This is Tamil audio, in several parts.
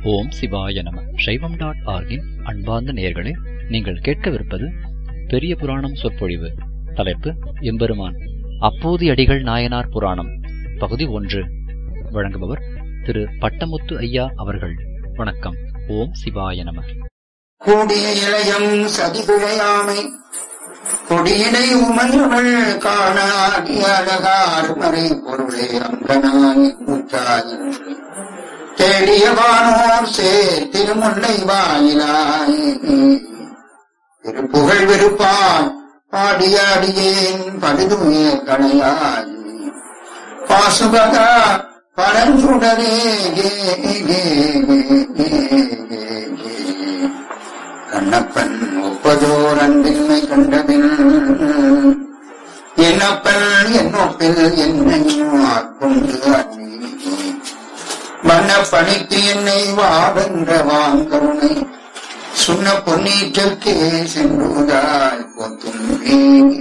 ஓம் சிவாய நம சைவம் டாட் ஆர்கின் அன்பார்ந்த நேயர்களே நீங்கள் கேட்கவிருப்பது பெரிய புராணம் சொற்பொழிவு தலைப்பு எம்பெருமான் அப்போது அடிகள் நாயனார் புராணம் பகுதி ஒன்று வழங்குபவர் திரு பட்டமுத்து ஐயா அவர்கள் வணக்கம் ஓம் சிவாய நம கூடிய இளையம் சதிபிழையாமை கொடியினை உமையவள் காண ஆடிய அழகார் மறை பொருளே அங்கனாய் முற்றாய் தேடிய வானோர் சேர் திருமுல்லை வாயிலாய் திருப்புகழ் விருப்பான் பாடிய அடியேன் படுதுமே கணையாய் பாசுபதா பரஞ்சுடரே கே கே கே கே கே கே கண்ணப்பன் ஒப்பதோர் அன்பின்மை கண்டபின் என்னப்பன் என்னொப்பில் என்னையும் ஆட்கொண்டு அன்னி மன்னப்பணித்து என்னை வாவென்ற வாங்கருணை சுண்ண பொன்னீற்றுக்கே சென்றுதாய் போத்தும்பே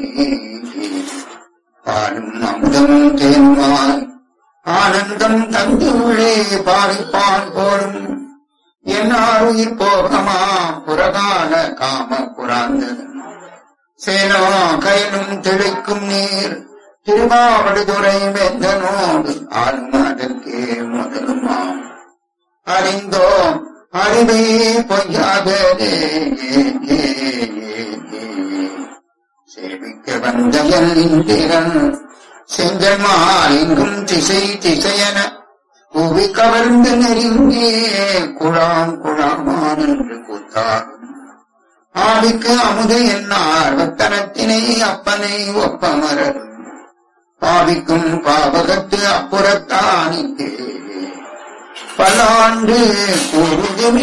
பாடும் அமுதம் தேன்மாய் ஆனந்தம் தந்துள்ளே பாடிப்பான் போலும் என்னாருயிர் போகமா புறகால காம புறாந்தது சேனோ கயலும் திளைக்கும் நீர் திருமாவடுதுறை வெந்தனோடு ஆன்மதற்கே முதலுமாம் அறிந்தோம் அறிவே பொய்யாதே சேவிக்க வந்தயன் இந்திரன் செங்கல்மால் எங்கும் திசை திசையன புவி கவர்ந்து நெருங்கே குழாம் குழாமான் என்று கூத்தாடும் ஆவிக்கு அமுது என்னார் வத்தனத்தினை அப்பனை ஒப்பமரர் பாவிக்கும் பாவகத்து அப்புறத்தானிக்கு பல்லாண்டு கூறுதுமே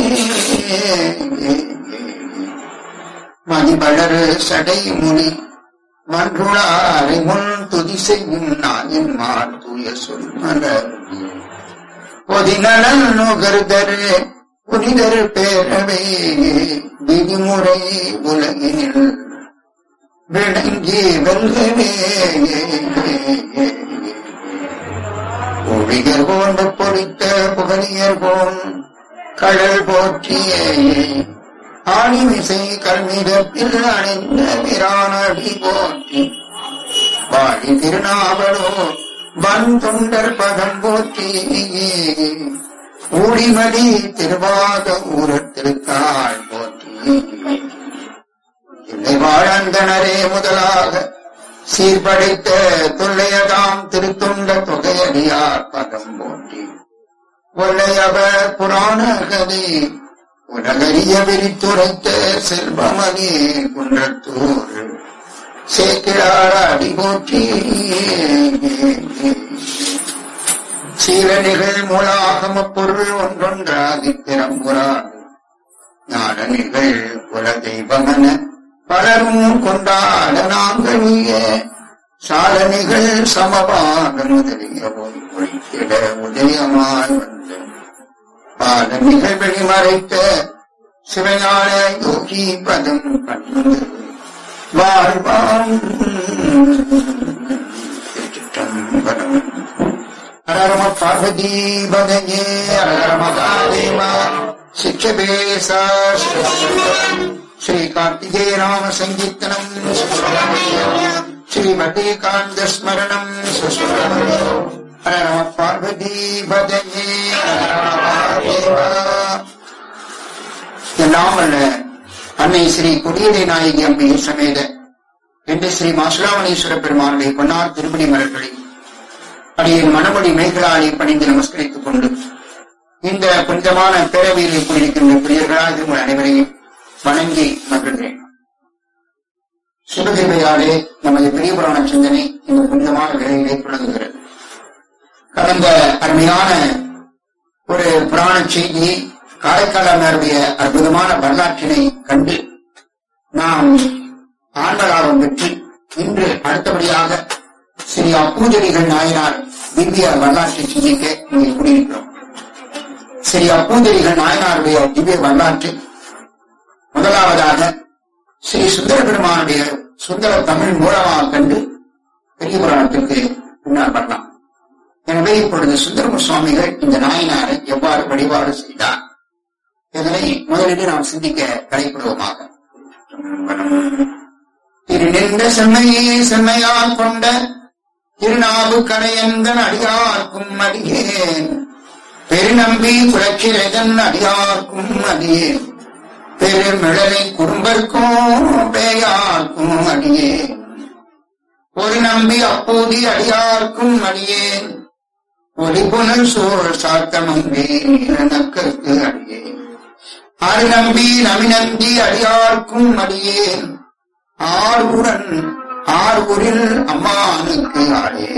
மணிபலர் சடை முனி மன்றுளாரை முன் துதி செய்யும் நாயின் மார் தூய சொல் மலர் பொதிநலன் நுகர்தரு புனிதர் பேரவை விதிமுறை உலகினில் விளங்கி வெல்கவே ஒழிகர் போன்று பொறித்த புகழியர் போன் கடல் போற்றிய ஆணிமிசை கல்மிதத்தில் அணிந்த பிரானடி போற்றி வாழி திருநாவலோ வன் தொண்டர் பதம் போற்றி ஊழிமதி திருவாத ஊரத்திற்காள் போற்றி இல்லை வாழந்தனரே முதலாக சீர்படைத்த தொல்லையதாம் திருத்தொண்ட தொகையடியார் பதம் போற்றி ஒல்லையவ புராண கதை உலகறிய விரித்துரைத்த செல்வமணி குன்றத்தூர் சேக்கிழார அடி போற்றி சீலனிகள் மூலாகம பொருள் ஒன்றொன்றாகி திறம்புறான் ஞானனிகள் குல தெய்வமன பலரும் கொண்டாட நாங்கள் சாலனிகள் சமபாக முதலிய ஒழித்திட உதயமாய் வந்து பாலனிகள் வெளிமறைத்த சிவஞான யோகி பதம் கண்டு வாழ்வாம் திருச்சிற்றம்பலம் அரரம பார்வதி பதங்கே அரரம காதேமா शिक्षभेश श्री कार्तिकेय राम संकीर्तनम श्रीमती कांत स्मरणम हर नम पार्वती भजने எல்லாம் அல்ல அன்னை ஸ்ரீ குடியடை நாயகி அம்பி சமேத என்று ஸ்ரீ மாசுலாமணீஸ்வர பெருமானுடைய பொன்னார் திருப்பணி மலர்களை அடியின் மணமொழி மேகலாலை பணிந்து நமஸ்கரித்துக் கொண்டு இந்த புனிதமான பேரவையில் கூடியிருக்கின்ற பிரியர்களாக உங்கள் அனைவரையும் வணங்கி மகிழ்கிறேன் சிவகிருமையாலே நமது பெரிய புராண சிந்தனை இந்த புனிதமான வேலையிலே தொடங்குகிறது கடந்த அருமையான ஒரு புராண செய்தியை காரைக்காலனுடைய அற்புதமான வரலாற்றினை கண்டு நாம் ஆண்டலாபம் பெற்று இன்று அடுத்தபடியாக ஸ்ரீ அப்பூஜடிகள் நாயனார் திவ்ய வரலாற்றை சிந்திக்க இங்கே கூடியிருக்கிறோம் ஸ்ரீ அப்பூஞ்சலிகள் நாயனாருடைய திவ்ய வரலாற்று முதலாவதாக ஸ்ரீ சுந்தர பெருமானுடைய சுந்தர தமிழ் மூலமாக கண்டு பெரிய புராணத்திற்கு பின்னால் வரலாம் எனவே இப்பொழுது சுந்தரம சுவாமிகள் இந்த நாயனாரை எவ்வாறு வழிபாடு செய்தார் இதனை முதலில் நாம் சிந்திக்க தலைப்படுவோமாக திரு நின்ற செம்மையே செம்மையால் கொண்ட திருநாவு கடையந்தன் அடியார்க்கும் அடியேன் பெருநம்பி புரட்சிரதன் அடியார்க்கும் அடியேன் பெருமிழலை குறும்பர்க்கும் பேயார்க்கும் அடியேன் ஒரு நம்பி அப்போதி அடியார்க்கும் அடியேன் ஒளிபுணல் சோழ் சாத்தமங்கே நக்கருக்கு அடியேன் அரு நம்பி நமிநந்தி அடியார்க்கும் அடியேன் ஆறுடன் ஆறுரில் அம்மானுக்கு ஆடே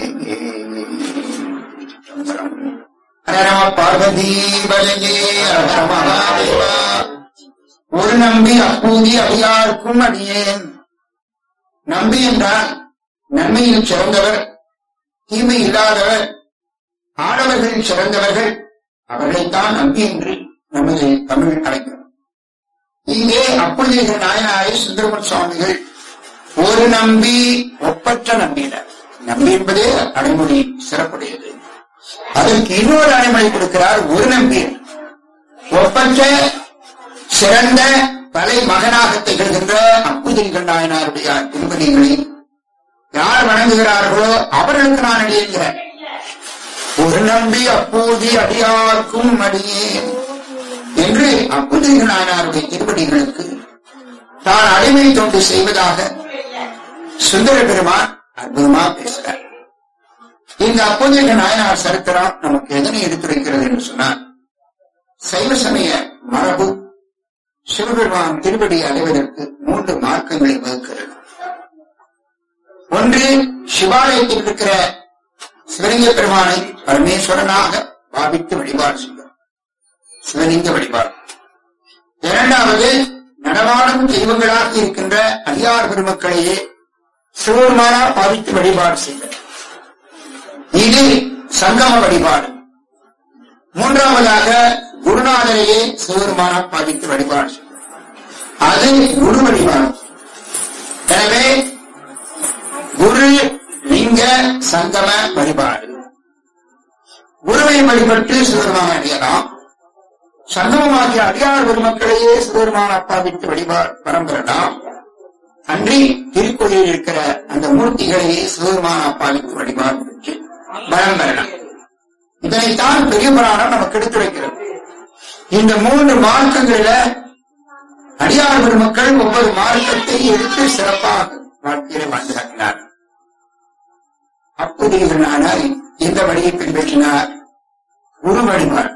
ஹரம பார்வதி பலகே ஹர மகாதேவா ஒரு நம்பி அப்பூதி அடியார்க்கும் அடியேன் நம்பி என்றால் நன்மையில் சிறந்தவர் தீமை இல்லாதவர் ஆடவர்கள் சிறந்தவர்கள் அவர்களைத்தான் நம்பி என்று நமது தமிழ் அழைக்கிறோம் இங்கே அப்பொழுது நாயனாரை சுந்தரமன் சுவாமிகள் ஒரு நம்பி ஒப்பற்ற நம்பினர் நம்பி என்பதே அடைமொழி சிறப்புடையது அதற்கு இன்னொரு அடைமொழி கொடுக்கிறார் ஒரு நம்பி ஒப்பற்ற சிறந்த தலை மகனாக திகழ்கின்ற அப்புதிரிகள் நாயனாருடைய திருமணிகளை யார் வணங்குகிறார்களோ அவர்களுக்கு நான் அடியேங்கிறேன் ஒரு நம்பி அப்போதி அடியார்க்கும் அடியேன் என்று அப்புதிரிகள் நாயனாருடைய திருப்பணிகளுக்கு தான் அடிமை தொண்டு செய்வதாக சுந்தர பெருமான் அற்புதமா பேசுகிறார் இந்த அப்போதைய நாயனார் சரித்திரம் நமக்கு எதனை எடுத்துரைக்கிறது என்று சொன்னார் சைவ சமய மரபு சிவபெருமான் திருப்படி அடைவதற்கு மூன்று மார்க்கங்களை வகுக்கிறது ஒன்று சிவாலயத்தில் இருக்கிற சிவலிங்க பெருமானை பரமேஸ்வரனாக பாவித்து வழிபாடு செய்யும் சிவலிங்க வழிபாடு இரண்டாவது நடமாடும் தெய்வங்களாக இருக்கின்ற அடியார் பெருமக்களையே சிவபெருமானா பாவித்து வழிபாடு செய்வது இது சங்கம வழிபாடு மூன்றாவதாக குருநாதரையே சிவபெருமானா பாவித்து வழிபாடு செய்வது அது குரு வழிபாடு எனவே குரு லிங்க சங்கம வழிபாடு குருவை வழிபட்டு சிவபெருமான அடையலாம் சங்கமமாகிய அடியார் பெருமக்களையே சிவபெருமான அப்பாவிட்டு வழிபாடு பரம்பரலாம் அன்றி திருக்கோயிலில் இருக்கிற அந்த மூர்த்திகளையே சிவபெருமான அப்பாவிட்டு வழிபாடு பெற்று பலம் பெறலாம் இதனைத்தான் பெரிய புராணம் நமக்கு எடுத்துரைக்கிறது இந்த மூன்று மார்க்கங்களில அடியார் பெருமக்கள் ஒவ்வொரு மார்க்கத்தை எடுத்து சிறப்பாக வாழ்க்கையில வாழ்ந்து காட்டினார் அப்போதையவர்களானால் இந்த வழியை பின்பற்றினார் குரு வழிபாடு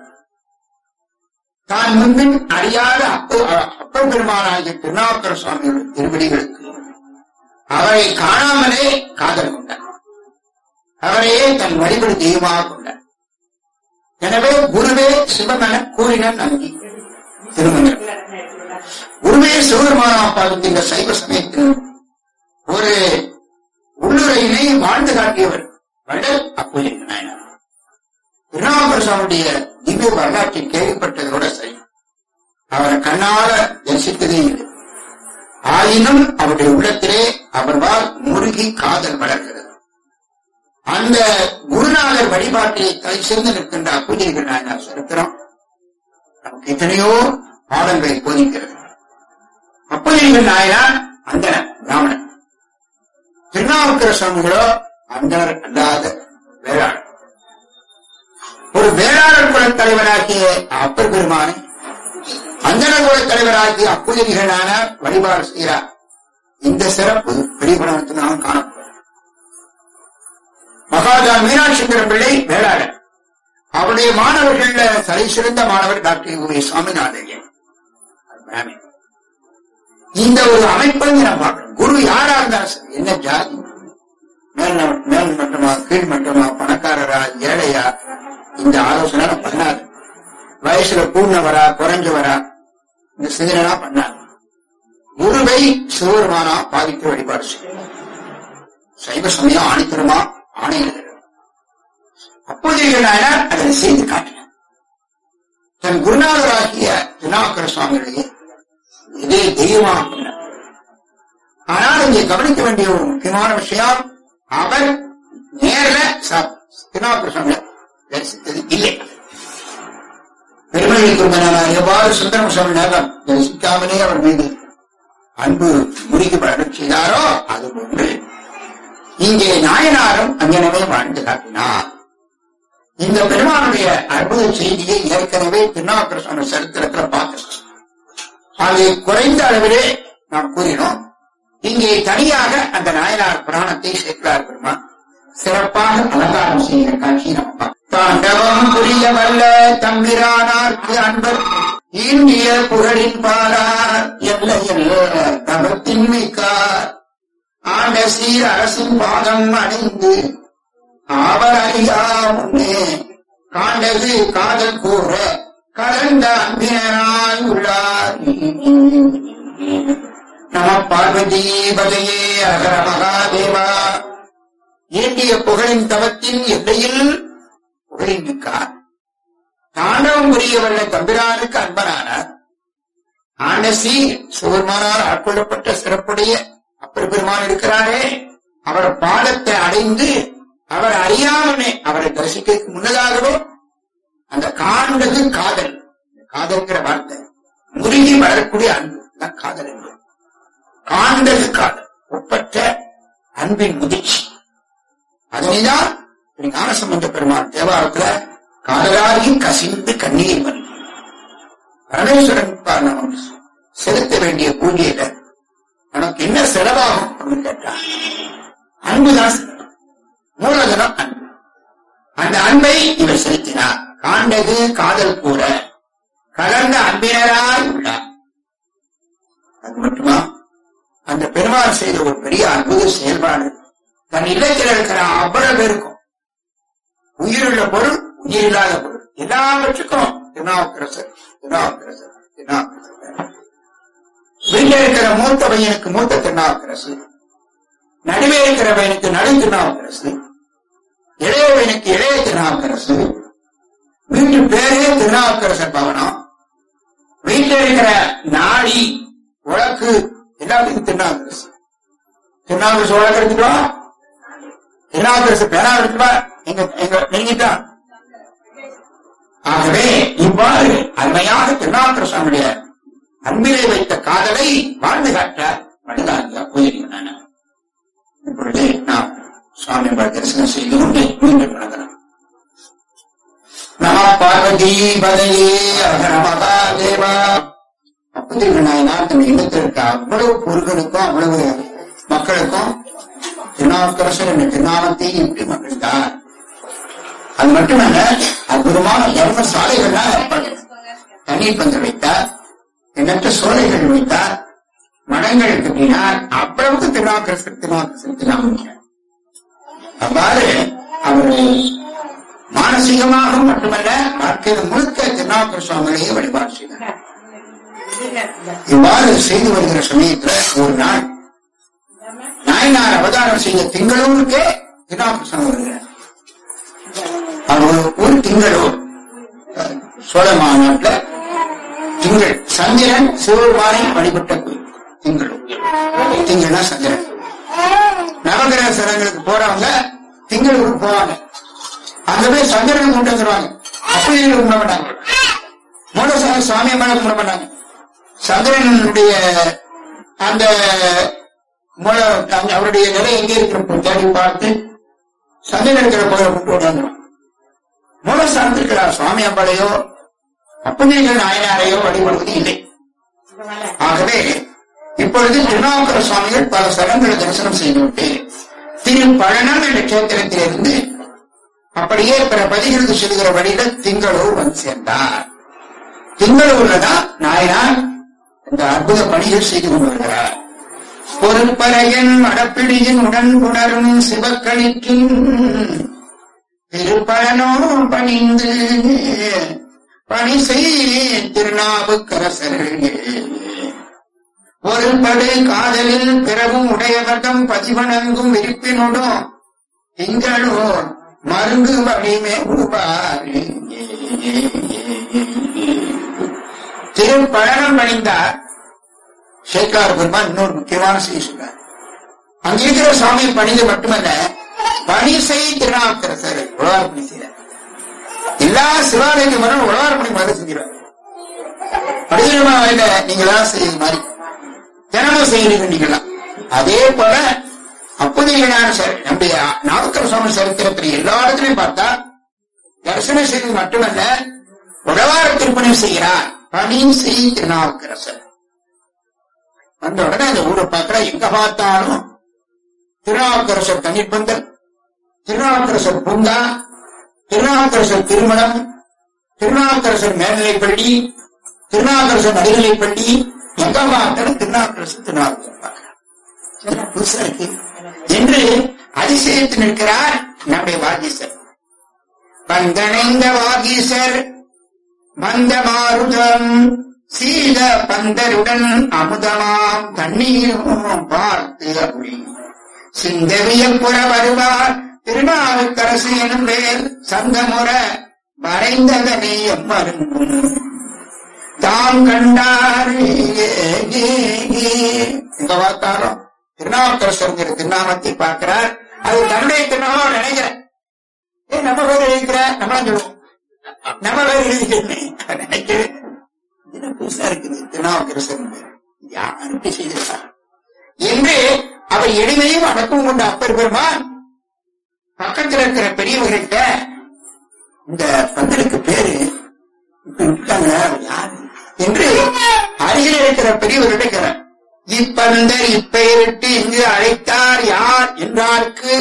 தான் முன்பின் அறியாத அப்ப அப்பர் பெருமானாகிய திருநாவுக்கர சுவாமியுடைய திருவடிகளுக்கு அவரை காணாமலே காதல் கொண்டார் அவரையே தன் வழிபடு தெய்வமாக கொண்டார் எனவே குருவே சிவமென கூறின நம்பி திருமணம் குருவே சிவபெருமானாப்பாவுக்கு இந்த சைவ சமயத்தில் ஒரு உள்ளுரையினை வாழ்ந்து காட்டியவர் வள்ளல் அப்போது நாயனார் திருநாவுக்கரசாவுடைய திவ்ய வரலாற்றை கேள்விப்பட்டதோட சரி அவரை கண்ணால தரிசித்ததே இல்லை ஆயினும் அவருடைய உள்ளத்திலே அவர்வால் முருகி காதல் வளர்கிறது அந்த குருநாதர் வழிபாட்டை தலை சேர்ந்து நிற்கின்ற அப்பூஜைகள் நாயனார் சரித்திரம் நமக்கு எத்தனையோ பாடங்களை போதிக்கிறது அப்பூஜைகள் நாயனார் அந்த பிராமணன் திருநாவுக்கர சுவாமிகளோ அந்தனர் அல்லாத வேளாளர் ஒரு வேளாளர் குலத் தலைவராகிய அப்பர் பெருமானை அந்தனர் குலத் தலைவராகிய அப்புஜனிகளான வழிபாடு செய்கிறார் இந்த சிறப்பு பெரியபுராணத்தில் நாம் காணப்படும் மகாதா மீனாட்சிபுரம் பிள்ளை வேளாளர் அவருடைய மாணவர்கள தலை சிறந்த மாணவர் டாக்டர் யூ சுவாமிநாதன் பிராமின் இந்த ஒரு அமைப்பை நம்ம பார்க்கணும் குரு யாரா இருந்தாலும் சரி என்ன ஜாதி மேல் ந- மேல் மட்டமா கீழ் மட்டமா பணக்காரரா ஏழையா இந்த ஆலோசனை எல்லாம் பண்ணாது வயசுல கூடினவரா குறைஞ்சவரா இந்த சிந்தனை பண்ணாது குருவை சிவபெருமானா பாதித்து வழிபாடு செய்யும் சைவ சமயம் ஆணித்தரமா ஆணையிடுகிறது அப்போதைய நாயனார் அதை செய்து காட்டினார் தன் குருநாதராகிய திருநாவுக்கர சுவாமிகளையே இதே தெய்வமாக கொண்டார் ஆனால் இங்கே கவனிக்க வேண்டிய ஒரு முக்கியமான விஷயம் அவர் நேரில் திருநாவுக்கர சுவாமியை தரிசித்தது இல்லை பெருமை திருமணி குருமனார் எவ்வாறு சுந்தரம் சுவாமி நேரம் தரிசிக்காமலே அவர் மீது அன்பு முறிக்கு படச் செய்தாரோ அது போன்று இங்கே நாயனாரும் அங்கனவே வாழ்ந்து காட்டினார் இந்த பெருமானுடைய அற்புத செய்தியை ஏற்கனவே திருநாவுக்கர சுவாமி சரித்திரத்துல பார்த்திருக்கோம் அது குறைந்த அளவிலே நாம் கூறினோம் இங்கே தனியாக அந்த நாயனார் புராணத்தை சேர்க்கிறார் பெருமான் சிறப்பாக அலங்காரம் செய்கிற காட்சி நம்ம பார்க்கிறோம். தாண்டவம் புரிய வல்ல தம்பிரானார்க்கு அன்பர் இந்திய புகழின் பாரார் எல்லையில் தவத்தின் மிக்கார் ஆண்ட சீர் அரசின் பாதம் அணிந்து அவர் அறியா முன்னே காண்டது காதல் கூற கலந்த அன்பினராய் உள்ளார் நம பார்வதி பதையே அகர மகாதேவா ஏண்டிய புகழின் தவத்தின் எல்லையில் புகழின் மிக்கார் தாண்டவம் புரியவல்ல தம்பிரானுக்கு அன்பனானார் ஆண்டசி சிவருமானால் ஆட்கொள்ளப்பட்ட சிறப்புடைய அப்பர் பெருமான் இருக்கிறாரே அவர் பாதத்தை அடைந்து அவர் அறியாமலே அவரை தரிசிக்க முன்னதாகவே அந்த காண்டது காதல் காதல்ங்கிற வார்த்தை முருகி வளரக்கூடிய அன்பு தான் காதல் என்பது காண்டது காதல் ஒப்பற்ற அன்பின் முதிர்ச்சி அதனைதான் திரு ஞானசம்பந்த பெருமாள் தேவாரத்துல காதலாகி கசிந்து கண்ணீர் வரும் பரமேஸ்வரன் பார் நமக்கு செலுத்த வேண்டிய பூஜையில நமக்கு என்ன செலவாகும் அப்படின்னு கேட்டா அன்புதான் செலவு. மூலதனம் அன்பு அந்த அன்பை இவர் செலுத்தினார் காண்டது காதல் கூற கலந்த அன்பினராய் உள்ளார் அது மட்டுமா அந்த பெருமாள் செய்த ஒரு பெரிய அற்புத செயல்பாடு தன் இல்லத்தில் இருக்கிற அவ்வளவு பேருக்கும் உயிருள்ள பொருள் உயிரில்லாத பொருள் எல்லாவற்றுக்கும் திருநாவுக்கரசர் திருநாவுக்கரசர் திருநாவுக்கரசர் வீட்டில் இருக்கிற மூத்த பையனுக்கு மூத்த திருநாவுக்கரசு நடுவே இருக்கிற பையனுக்கு நடு திருநாவுக்கரசு இளைய பையனுக்கு இளைய திருநாவுக்கரசு வீட்டு பேரே திருநாவுக்கரசர் பவனம் வீட்டில் இருக்கிற நாடி உழக்கு எல்லாத்துக்கும் திருநாவுக்கரசு திருநாவுக்கரசு உழக்கு எடுத்துட்டு வா திருநாவுக்கரசு பேரா எடுத்துட்டு வா எங்க எங்க நெருங்கிட்டான் ஆகவே இவ்வாறு அருமையாக திருநாவுக்கரசாமியுடைய அன்பிலே வைத்த காதலை வாழ்ந்து காட்ட வடதாரியா போயிருக்கிறான இப்பொழுது நாம் சுவாமி தரிசனம் செய்து கொண்டு மீண்டும் வணங்கலாம் நம பார்வதி பதையே அகர மகாதேவா அப்பதிகள் நாயனார் தன் இல்லத்திற்கு அவ்வளவு பொருட்களுக்கும் அவ்வளவு மக்களுக்கும் திருநாவுக்கரசர் என்ற திருநாமத்தை இப்படி மகிழ்ந்தார் அது மட்டுமல்ல அற்புதமான தர்ம சாலைகள்லாம் ஏற்பாடு தண்ணீர் பந்தல் வைத்தார் எண்ணற்ற சோலைகள் வைத்தார் மடங்கள் கட்டினார் அவ்வளவுக்கு திருநாவுக்கரசர் திருநாவுக்கரசர் திருநாமம் அவ்வாறு அவர் மானசீகமாக மட்டுமல்ல வாழ்க்கையில் முழுக்க திருநாவுக்கர சுவாமிகளையே வழிபாடு செய்தார் இவ்வாறு செய்து வருகிற சமயத்துல ஒரு நாள் நாயனார் அவதாரம் செய்த திங்களூருக்கே திருநாவுக்கர சுவாமி வருகிறார் அவர் ஒரு திங்களூர் அஹ், சோழ மாநாட்டுல திங்கள் சந்திரன் சிவபெருமானை வழிபட்ட கோயில் திங்களூர் திங்கள்னா சந்திரன் நவகிரக ஸ்தலங்களுக்கு போறவங்க திங்களூருக்கு போவாங்க அங்க போய் சந்திரனை கொண்டு வந்துருவாங்க அப்படி கும்பிட மாட்டாங்க மூலசாமி சுவாமி மேல கும்பிட மாட்டாங்க சந்திரனுடைய அந்த மூல அந்த அவருடைய நிலை எங்கே இருக்கிற தேடி பார்த்து சந்திரன் இருக்கிற போய் கொண்டு வந்துடும் மூலஸ்தானத்தில் இருக்கிற சுவாமி அம்பாளையோ அப்பஞ்சலிகள் நாயனாரையோ வழிபடுவது இல்லை ஆகவே இப்பொழுது திருநாவுக்கர சுவாமிகள் பல ஸ்தலங்களை தரிசனம் செய்துவிட்டு திரு பழனம் என்ற கேத்திரத்திலிருந்து அப்படியே பிற பதிகளுக்கு செல்கிற வழியில் திங்களூர் வந்து சேர்ந்தார் திங்களூர்ல தான் நாயனார் இந்த அற்புத பணிகள் செய்து கொண்டு வருகிறார் பொறுப்பறையன் மடப்பிடியின் உடன் புணரும் சிவக்களிக்கும் திருப்பழனோ பணிந்து பணி செய் திருநாவுக்கரசர்கள் ஒருபடு காதலில் பிறவும் உடையவர்தம் பதிவணங்கும் விரிப்பினுடும் திங்களோ மருங்கு வழிமே உருவார் திருப்பழனம் பணிந்தார் சேக்கார் பெருமான் இன்னொரு முக்கியமான செய்தி சொன்னார் அங்கிருக்கிற சுவாமி பணிந்து மட்டுமல்ல பணி செய் திருநாவுக்கரசர் உழவார் பணி செய்தார் எல்லா சிவாலயத்துக்கு மரம் உழவார் பணி மறு செஞ்சிருவார் நீங்களா செய்யுது மாதிரி தினமும் செய்யறீங்க நீங்களா அதே போல அப்போதையான நம்முடைய நாவுக்கர சுவாமி சரித்திரத்தில் எல்லா இடத்துலையும் பார்த்தா தரிசனம் செய்வது மட்டுமல்ல உடவார திருப்பணி செய்கிறார் பணியும் செய் திருநாவுக்கரசர் வந்த உடனே அந்த ஊரை பார்க்கிற எங்க பார்த்தாலும் திருநாவுக்கரசர் தனிப்பந்தல் திருநாவுக்கரசர் பூங்கா திருநாவுக்கரசர் திருமணம் திருநாவுக்கரசர் மேல்நிலைப்பள்ளி திருநாவுக்கரசர் நடுநிலைப்பள்ளி எங்க பார்த்தாலும் திருநாவுக்கரசர் திருநாவுக்கரசர் பார்க்கிறார். புதுசா இருக்கு என்று அதிசயத்து நிற்கிறார் நம்முடைய வாகீசர் பந்தணைந்த வாகீசர் வந்த மாருதம் சீத பந்தருடன் அமுதமாம் தண்ணீரும் பார்த்து அருளி சிந்தவியப்புற வருவார் திருநாவுக்கரசு எனும் பேர் சங்கமுற வரைந்ததனை எம்மருங்கும் தாம் கண்டார் எங்க பார்த்தாலும் திருநாவுக்கரசருங்கிற திருநாமத்தை பார்க்கிறார் அது தன்னுடைய திருநாமம் நினைக்கிறேன் ஏ நம்ம பேர் எழுதிக்கிற நம்ம சொல்லுவோம் நம்ம பேர் எழுதிக்கிறேன் நினைக்கிறேன் இது புதுசா இருக்குது திருநாவுக்கரசர் பேர் யாருக்கு செய்திருக்கார் என்று அவர் எளிமையும் அடக்கம் கொண்ட அப்பர் பெருமான் பக்கத்தில் இருக்கிற பெரியவர்கிட்ட இந்த பந்தலுக்கு பேரு இப்ப விட்டாங்க அவர் யாரு என்று அருகில் இருக்கிற பெரியவர்கிட்ட கேட்கிறார் இப்பந்தர் இப்பெயரிட்டு இங்கு அழைத்தார் யார் என்றார்க்கு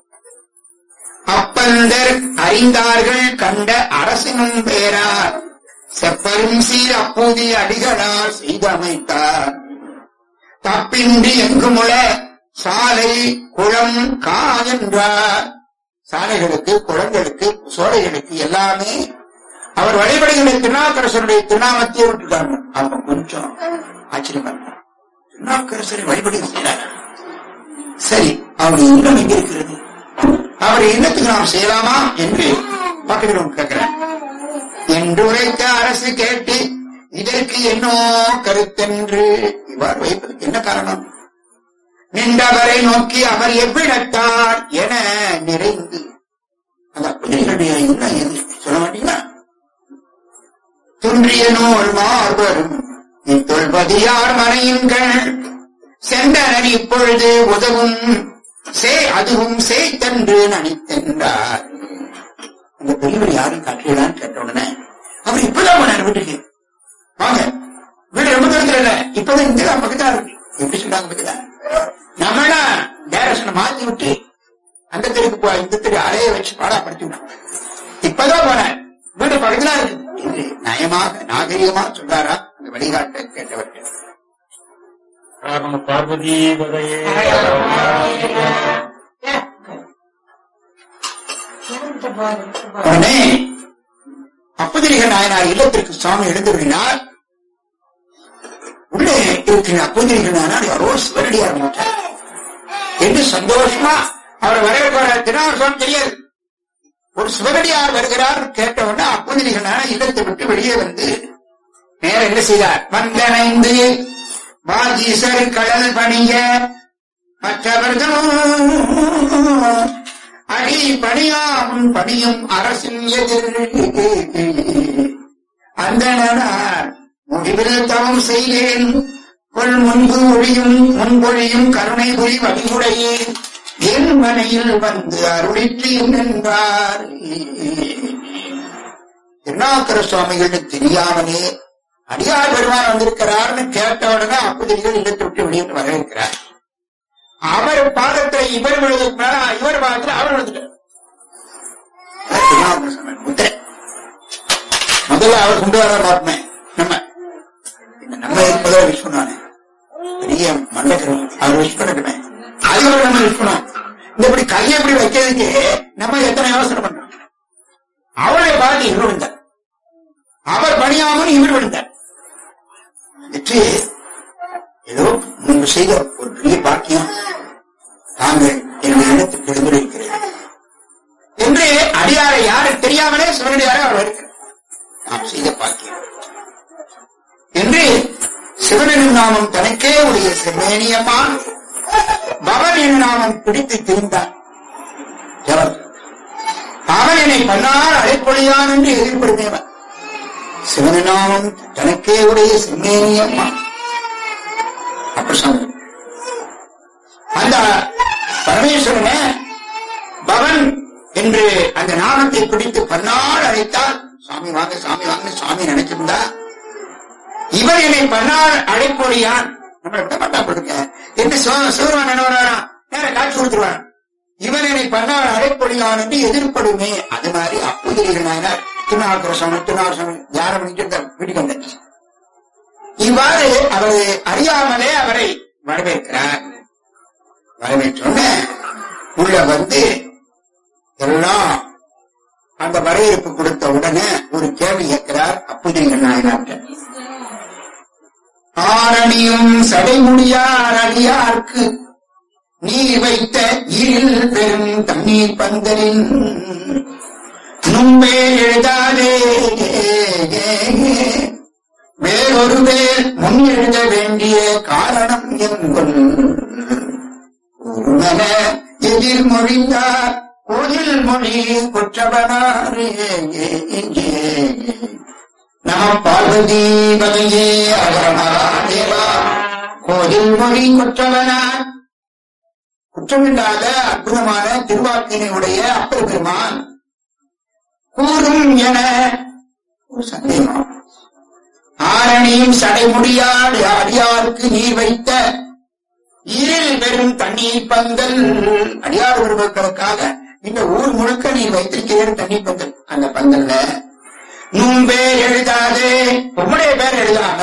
அப்பந்தர் அறிந்தார்கள் கண்ட அரசனும் பேரார் செப்பரும் சீர் அப்போதைய அடிகளார் செய்தமைத்தார் தப்பின்றி எங்குமுள சாலை குளம் கா என்றார் சாலைகளுக்கு குளங்களுக்கு சோலைகளுக்கு எல்லாமே அவர் வழிபடுகின்ற திருநாவுக்கரசருடைய திருநாமத்தையே விட்டுருக்காங்க அவங்க கொஞ்சம் ஆச்சரியமா இருக்கும் திருநாவுக்கரசரை வழிபடி செய்யறாங்க சரி அவருடைய இல்லம் எங்க இருக்கிறது அவருடைய இல்லத்துக்கு நாம் செய்யலாமா என்று பக்கத்தில் கேட்கிறேன் என்று உரைத்த அரசு கேட்டு இதற்கு என்னோ கருத்தென்று இவ்வாறு வைப்பதற்கு என்ன காரணம் நின்றவரை நோக்கி அவர் எவ்விடத்தார் என நிறைந்து அந்த பிள்ளைகளுடைய இல்லம் எது சொல்ல மாட்டீங்களா துன்றிய நூல் மார்பரும் இத்தொல்பதியார் மனையுங்கள் சென்றனர் இப்பொழுது உதவும் சே அதுவும் சேத்தன்று நனித்தென்றார் அந்த பெரியவர் யாரும் காட்டுகிறான்னு கேட்ட உடனே அவர் இப்பதான் போனார் வீட்டுக்கு வாங்க வீடு ரொம்ப தூரத்துல இல்ல இப்பதான் இங்கதான் பக்கத்தா இருக்கு எப்படி சொன்னாங்க பக்கத்தா நம்மளா டைரக்ஷனை மாத்தி விட்டு அந்த தெருக்கு போ இந்த தெரு அலைய வச்சு பாடாப்படுத்தி விட்டோம் இப்பதான் போனார் வீடு பக்கத்துல இருக்கு என்று நயமாக நாகரிகமா சொல்றாரா அந்த வழிகாட்ட கேட்டவர்கள் காரண பார்வதி வகையே உடனே அப்பதிரிக நாயனார் இல்லத்திற்கு சுவாமி எழுந்துவிடினார் உள்ளே இருக்கிற அப்பதிரிக நாயனார் யாரோ சிவனடியார் மாட்டார் என்று சந்தோஷமா அவரை வரவேற்கிற தினார் சுவாமி தெரியாது ஒரு சிவனடியார் வருகிறார் கேட்ட உடனே அப்பதிரிக நாயனார் இல்லத்தை விட்டு வெளியே வந்து நேர என்ன செய்தார் வந்தனைந்து வாஜீசர் கடல் பணிய மற்றவர்களும் அடி பணியாமும் பணியும் அரசின் எதிர் அந்தனார் முடிவில் தவம் செய்தேன் கொள் முன்பு ஒழியும் முன்பொழியும் கருணை புரி வழிமுறையே என் மனையில் வந்து அருளிற்று என்றார் திருநாக்கர சுவாமிகள் தெரியாமலே அடியார் பெருமான் வந்திருக்கிறார்னு கேட்ட உடனே அப்பதிரிகள் இல்லத்தை விட்டு வெளியே வரவேற்கிறார் அவர் பாதத்துல இவர் விழுதுக்கு மேல இவர் பாதத்துல அவர் விழுந்துட்டார் திருநாவுக்கர சுவாமி முத்திரை முதல்ல அவர் கொண்டு வர பார்ப்போமே நம்ம இந்த நம்ம இருப்பதை விஷ் பண்ணுவானே பெரிய மண்டக்கரம் அவர் விஷ் பண்ணட்டுமே அது ஒரு நம்ம விஷ் பண்ணுவோம் இந்த இப்படி கையை இப்படி வைக்கிறதுக்கு நம்ம எத்தனை யோசனை பண்றோம் அவரை பார்த்து இவர் விழுந்தார் அவர் பணியாமல் இவர் விழுந்தார் வெற்றி ஏதோ நீங்கள் செய்த ஒரு பெரிய பாக்கியம் தாங்கள் என்னுடைய இடத்துக்கு எழுந்திருக்கிறீர்கள் என்று அடியாரை யாரு தெரியாமலே சிவனடியாரை அவர் வருகிறார் நாம் செய்த பாக்கியம் என்று சிவனின் நாமம் தனக்கே உடைய செம்மேனியம்மான் பவன் என் நாமம் பிடித்து திரிந்தான் எவர் அவன் என்னை பன்னார் அழைப்பொழியான் என்று எதிர்ப்படுத்தியவன் சிவனாமம் தனக்கே உடைய சிம்மேனி அம்மா அப்ப சொன்ன அந்த பரமேஸ்வரனை பவன் என்று அந்த நாமத்தை பிடித்து பன்னாள் அழைத்தால் சாமி வாங்க சாமி வாங்க சாமி நினைச்சிருந்தா இவர் என்னை பன்னாள் அழைப்பொழியான் நம்மளை விட மாட்டா கொடுங்க என்ன சிவருவான் என்ன நேர காட்சி கொடுத்துருவான் இவன் என்னை பன்னாள் அழைப்பொழியான் என்று எதிர்ப்படுமே அது மாதிரி அப்புதிரிகள் நாயனார் திருநாவுக்கர சாமி திருநாள் சாமி தியானம் பண்ணிட்டு வீட்டுக்கு வந்தாச்சு இவ்வாறு அவர் அறியாமலே அவரை வரவேற்கிறார் வரவேற்றோன்னு உள்ள வந்து எல்லாம் அந்த வரவேற்பு கொடுத்த உடனே ஒரு கேள்வி கேட்கிறார் அப்புதிரிகள் நாயனார்கிட்ட ஆரணியும் சடைமுடியார் அடியார்க்கு நீ வைத்த இருள் பெரும் தண்ணீர் பந்தலின் நும்பே எழுதாதே வேறொரு பேர் முன் எழுத வேண்டிய காரணம் என்கொள் ஒருவன எதிர்மொழிந்தார் கோயில் மொழி குற்றவனாரே நம பார்வதி பதையே அகரமராதேவா கோயில் மொழி குற்றவனார் குற்றமில்லாத அற்புதமான திருவாக்கினையுடைய அப்பர் பெருமான் கூறும் என ஒரு சந்தேகம் ஆரணியும் சடைமுடியாடு அடியாருக்கு நீர் வைத்த இருள் வெறும் தண்ணீர் பந்தல் அடியார் ஒருவர்களுக்காக இந்த ஊர் முழுக்க நீர் வைத்திருக்கிறீர் தண்ணீர் பந்தல் அந்த பந்தல்ல நும்பே எழுதாதே உம்முடைய பேர் எழுதாம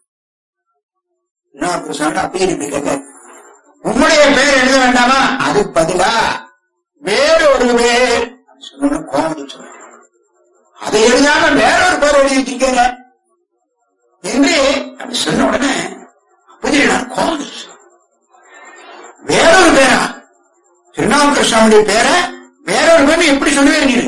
இன்னொரு சொன்னா அப்படி இருக்கு கேட்க உம்முடைய பேர் எழுத வேண்டாமா அதுக்கு பதிலா வேறொரு பேர் சொல்லணும் கோபம் சொல்ல அதை எழுதாம வேறொரு பேர் எழுதி வச்சிருக்கீங்க என்று அப்படி சொன்ன உடனே அப்படி நான் கோபம் வேறொரு பேரா திருநாவுக்கரசாமியுடைய பேரை வேறொரு பேர் எப்படி சொல்லுவேன் நீ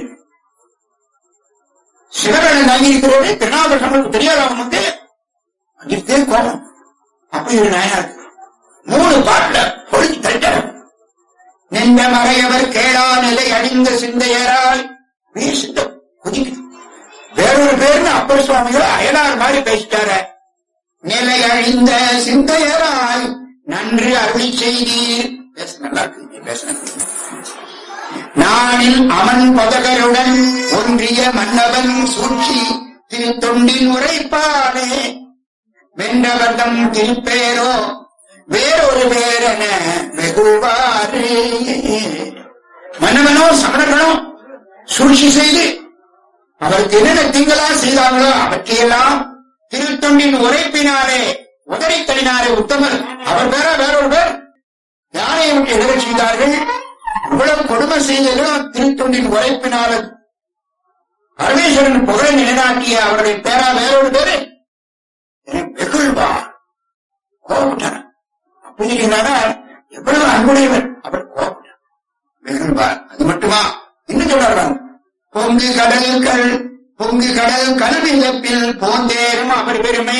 சிவகணன் தாங்கியிருக்கிறோடு திருநாவுக்கரசாமிக்கு தெரியாத அவனுக்கு அங்கிருந்தே கோபம் அப்படி ஒரு நாயனார் மூணு பாட்டுல பொழுது தட்டார் நின்ற மறையவர் கேளா நிலை அணிந்த சிந்தையரால் வீர் சித்தம் குதிக்குது வேறொரு பேர்னு அப்பர் சுவாமிகள் அயலார் மாதிரி பேசிட்டார நிலை அழிந்த சிந்தையராய் நன்று அருளி செய்தீர் பேச நல்லா இருக்கு நீ பேசுனது நானில் அவன் பதகருடன் ஒன்றிய மன்னவன் சூழ்ச்சி திருத்தொண்டின் உரைப்பானே வென்றவர்தம் திருப்பேரோ வேறொரு பேரென வெகுவாரே மன்னவனோ சமணர்களோ சூழ்ச்சி செய்து அவருக்கு என்னென்ன திங்களா செய்தாங்களோ அவற்றையெல்லாம் திருத்தொண்டின் உரைப்பினாலே உதறி தள்ளினாரே உத்தமர் அவர் பேர வேறொரு பேர் யாரை விட்டு எதிரச் செய்தார்கள் இவ்வளவு கொடுமை செய்ததும் திருத்தொண்டின் உரைப்பினால பரமேஸ்வரன் புகழை நிலைநாட்டிய அவருடைய பேரா வேறொரு பேரு வெகுள்வா கோபட்டார் அப்படி எவ்வளவு அன்புடையவர் அவர் கோபட்டார் வெகுள்வார் அது மட்டுமா இன்னும் சொல்றாங்க பொங்கு கடல்கள் பொங்கு கடல் கல்வி இழப்பில் போந்தேறும் அவர் பெருமை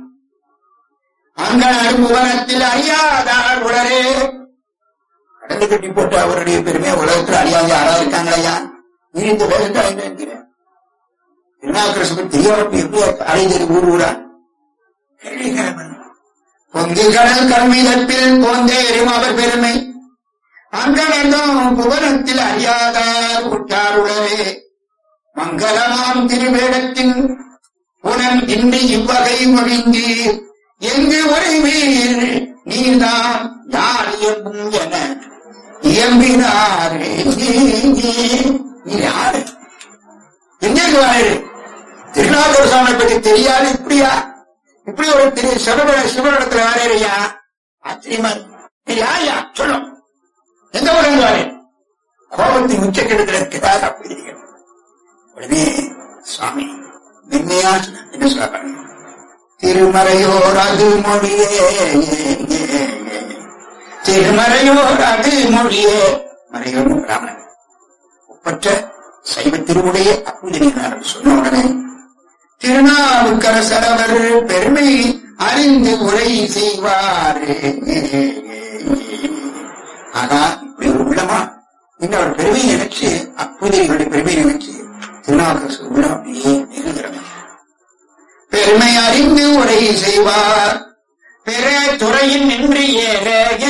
அங்கனர் புவனத்தில் அறியாதார் உடரே கடந்து கட்டி போட்டு அவருடைய பெருமை உலகத்தில் அறியாத யாரா இருக்காங்களையா நீ இந்த வேலைக்கு அடைந்து இருக்கிறேன் திருநாவுக்கரசு தெரியாம எப்படி அடைந்தது ஊர் ஊரா கேள்விக்கிழமை பொங்கு கடல் கல்விதப்பில் போந்தேறும் அவர் பெருமை அங்கனதும் புவனத்தில் அறியாதார் உற்றாருளவே மங்களமாம் திருவேடத்தின் புனன் இன்றி இவ்வகை மொழிந்தீர் எங்கு உறைவீர் நீர்தான் யார் எம்பும் என இயம்பினாரே நீ யாரு எங்கேக்கு வாரு திருநாகூர் சாமி பற்றி தெரியாது இப்படியா இப்படி ஒரு திரு சிவபட சிவனிடத்துல வாரேயா ஆச்சரியமா இருக்கு. நீ யாரையா சொல்லும் எந்த ஊருக்கு வாரு கோபத்தின் உச்சக்கெடுக்கிற கிடாத போயிருக்கேன் உடனே சுவாமி மென்மையா சொன்னார். என்ன சொல்றாங்க திருமறையோர் அது மொழியே திருமறையோர் அது மொழியே மறையோர் ராமன் ஒப்பற்ற சைவ திருவுடைய அப்புதினார் சொன்ன உடனே திருநாவுக்கரசர் அவர் பெருமை அறிந்து உரை செய்வார் ஆனா இப்படி ஒரு உள்ளமா இந்த ஒரு பெருமை நினைச்சு அப்புதிரிகளுடைய பெருமை நினைச்சு திருநாவுக்கரசர் உள்ள அப்படியே நெருங்குறாங்க பெருமை அறிந்து உரை செய்வார் பிற துறையின் நின்று ஏற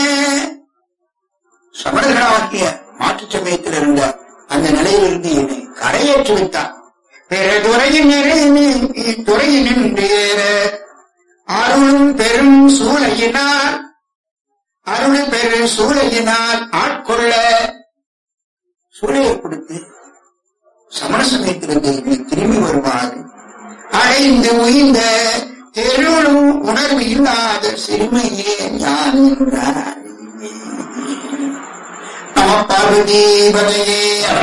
சமணர்களாகிய மாற்றுச் சமயத்தில் இருந்த அந்த நிலையிலிருந்து என்னை கரையேற்றி விட்டார் பிற துறையின் நிறை- துறையின் நின்று ஏற அருளும் பெரும் சூளையினார் அருள் பெரு சூளையினால் ஆட்கொள்ள சூளையை கொடுத்து சமண சமயத்திலிருந்து என்னை திரும்பி வருவார் அடைந்து உயிர்ந்த தெருளும் உணர்வு இல்லாத சிறுமையே ஞான நம பார்வதி பதையே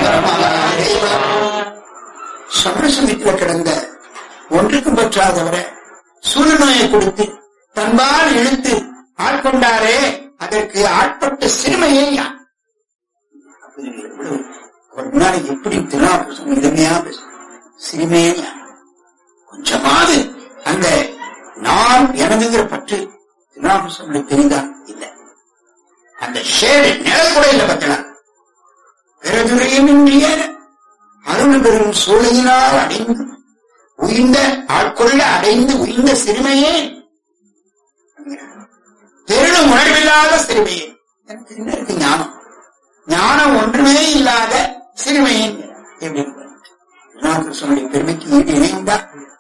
சமண சமயத்தில் கிடந்த ஒன்றுக்கும் பற்றாதவரை சூழ்நோயை கொடுத்து தன்பால் இழுத்து ஆட்கொண்டாரே அதற்கு ஆட்பட்ட சிறுமையே யான் அப்ப இது எவ்வளவு ஒரு முன்னாடி எப்படி திருநாவுக்கரசன் இனிமையா பேச சிறுமையே யான் கொஞ்சமாவது அந்த நான் எனதுங்கிற பற்று திருநாவுக்கரசனுக்கு தெரிந்தால் இல்லை அந்த ஷேடு நிழல் கூட இல்லை பத்தலாம் பிறதுரையுமின்றிய அருள் பெரும் சூழலினால் அடைந்து உயிர்ந்த ஆட்கொள்ள அடைந்து உயிர்ந்த சிறுமையே பெருளும் உணர்வில்லாத சிறுமையே எனக்கு என்ன இருக்கு ஞானம் ஞானம் ஒன்றுமே இல்லாத சிறுமையே எப்படி திருநாவுக்கரசனுடைய பெருமைக்கு ஈடு இணைந்தா